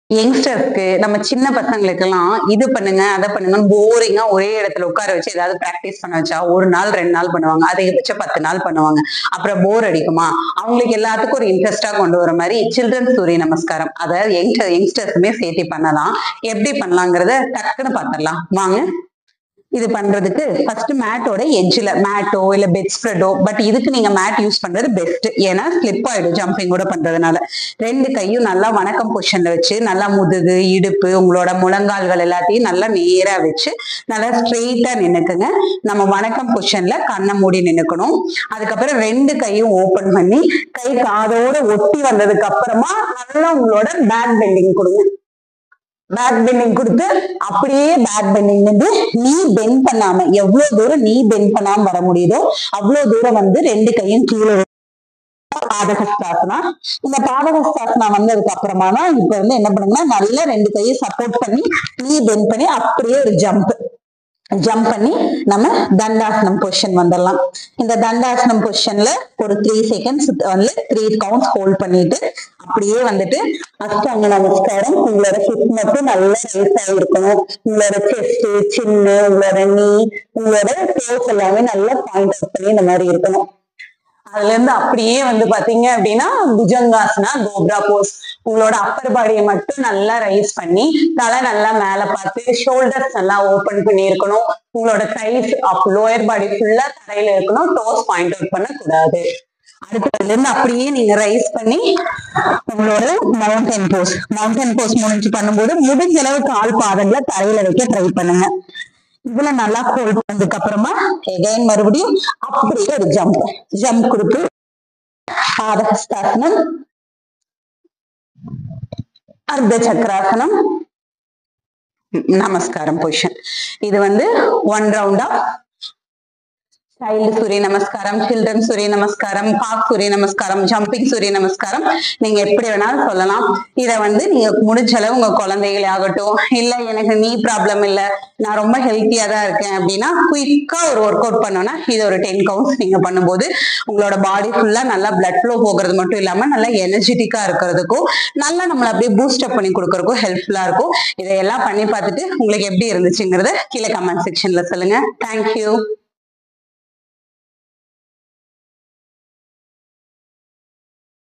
யங்ஸ்டர்ஸ்க்கு நம்ம சின்ன பசங்களுக்கெல்லாம் இது பண்ணுங்க அதை பண்ணுங்கன்னு போரிங்கா ஒரே இடத்துல உட்கார வச்சு ஏதாவது ப்ராக்டிஸ் பண்ண வச்சா ஒரு நாள் ரெண்டு நாள் பண்ணுவாங்க அதிகபட்சம் பத்து நாள் பண்ணுவாங்க அப்புறம் போர் அடிக்குமா அவங்களுக்கு எல்லாத்துக்கும் ஒரு இன்ட்ரெஸ்டா கொண்டு வர மாதிரி சில்ட்ரன் சூரிய நமஸ்காரம் அதாவது யங்ஸ்டர் யங்ஸ்டர்ஸுமே சேர்த்து பண்ணலாம் எப்படி பண்ணலாங்கிறத டக்குன்னு பார்த்துடலாம் வாங்க இது பண்றதுக்கு ஃபர்ஸ்ட் மேட்டோட எட்ஜ்ல மேட்டோ இல்ல பெட் ஸ்ப்ரெடோ பட் இதுக்கு நீங்க மேட் யூஸ் பண்றது பெஸ்ட் ஏன்னா ஸ்லிப் ஆயிடும் ஜம்பிங் கூட பண்றதுனால ரெண்டு கையும் நல்லா வணக்கம் பொசிஷன்ல வச்சு நல்லா முதுகு இடுப்பு உங்களோட முழங்கால்கள் எல்லாத்தையும் நல்லா நேரா வச்சு நல்லா ஸ்ட்ரெயிட்டா நின்னுக்குங்க நம்ம வணக்கம் பொசிஷன்ல கண்ணை மூடி நின்னுக்கணும் அதுக்கப்புறம் ரெண்டு கையும் ஓபன் பண்ணி கை காதோட ஒட்டி வந்ததுக்கு அப்புறமா நல்லா உங்களோட பேக் பெண்டிங் கொடுங்க பேக் பெண்டிங் கொடுத்து அப்படியே பேக் பெண்டிங் வந்து நீ பெண்ட் பண்ணாம எவ்வளவு தூரம் நீ பெண்ட் பண்ணாம வர முடியுதோ அவ்வளவு தூரம் வந்து ரெண்டு கையும் கீழே பாதகஸ்தாசனா இந்த பாதகஸ்தாசனா வந்ததுக்கு அப்புறமா தான் இப்ப வந்து என்ன பண்ணுங்கன்னா நல்லா ரெண்டு கையும் சப்போர்ட் பண்ணி நீ பெண்ட் பண்ணி அப்படியே ஒரு ஜம்ப் ஜம்ப் பண்ணி நம்ம தண்டாசனம் பொசிஷன் வந்துடலாம் இந்த தண்டாசனம் பொசிஷன்ல ஒரு த்ரீ செகண்ட்ஸ் வந்து த்ரீ கவுண்ட்ஸ் ஹோல்ட் பண்ணிட்டு அப்படியே வந்துட்டு அஷ்டாங்க நமஸ்காரம் உங்களோட ஹிப் மட்டும் நல்லா ரைஸ் ஆகிருக்கணும் உங்களோட செஸ்ட் சின்ன உங்களோட நீ உங்களோட டோஸ் எல்லாமே நல்லா பாயிண்ட் அவுட் பண்ணி இந்த மாதிரி இருக்கணும் அதுல இருந்து அப்படியே வந்து பாத்தீங்க அப்படின்னா புஜங்காசனா கோப்ரா போஸ் உங்களோட அப்பர் பாடியை மட்டும் நல்லா ரைஸ் பண்ணி தலை நல்லா மேல பார்த்து ஷோல்டர்ஸ் நல்லா ஓபன் பண்ணி இருக்கணும் உங்களோட கைஸ் அப் லோயர் பாடி ஃபுல்லா தரையில இருக்கணும் டோஸ் பாயிண்ட் அவுட் பண்ணக்கூடாது அடுத்ததுல இருந்து அப்படியே நீங்க ரைஸ் பண்ணி உங்களோட மவுண்டன் போஸ் மவுண்டன் போஸ் முடிஞ்சு பண்ணும்போது முடிஞ்ச அளவு கால் பாதங்களை தரையில வைக்க ட்ரை பண்ணுங்க இதுல நல்லா ஹோல்ட் பண்ணதுக்கு அப்புறமா எகைன் மறுபடியும் அப்படியே ஒரு ஜம்ப் ஜம்ப் கொடுத்து பாதகஸ்தாசனம் அர்த்த சக்கராசனம் நமஸ்காரம் பொசிஷன் இது வந்து ஒன் ரவுண்ட் ஆஃப் சைல்டு சூரிய நமஸ்காரம் சில்ட்ரன் சூரிய நமஸ்காரம் பாக் சூரிய நமஸ்காரம் ஜம்பிங் சூரிய நமஸ்காரம் நீங்க எப்படி வேணாலும் சொல்லலாம் இத வந்து நீங்க முடிஞ்ச அளவு உங்க குழந்தைகளே ஆகட்டும் இல்ல எனக்கு நீ ப்ராப்ளம் இல்ல நான் ரொம்ப ஹெல்த்தியா தான் இருக்கேன் அப்படின்னா குயிக்கா ஒரு ஒர்க் அவுட் பண்ணோம்னா இது ஒரு டென் கவுண்ட்ஸ் நீங்க பண்ணும்போது உங்களோட பாடி ஃபுல்லா நல்லா பிளட் ஃப்ளோ போகிறது மட்டும் இல்லாம நல்லா எனர்ஜெட்டிக்கா இருக்கிறதுக்கும் நல்லா நம்மளை அப்படியே பூஸ்ட் அப் பண்ணி கொடுக்கறதுக்கும் ஹெல்ப்ஃபுல்லா இருக்கும் இதையெல்லாம் பண்ணி பார்த்துட்டு உங்களுக்கு எப்படி இருந்துச்சுங்கிறத கீழே கமெண்ட் செக்ஷன்ல சொல்லுங்க தேங்க்யூ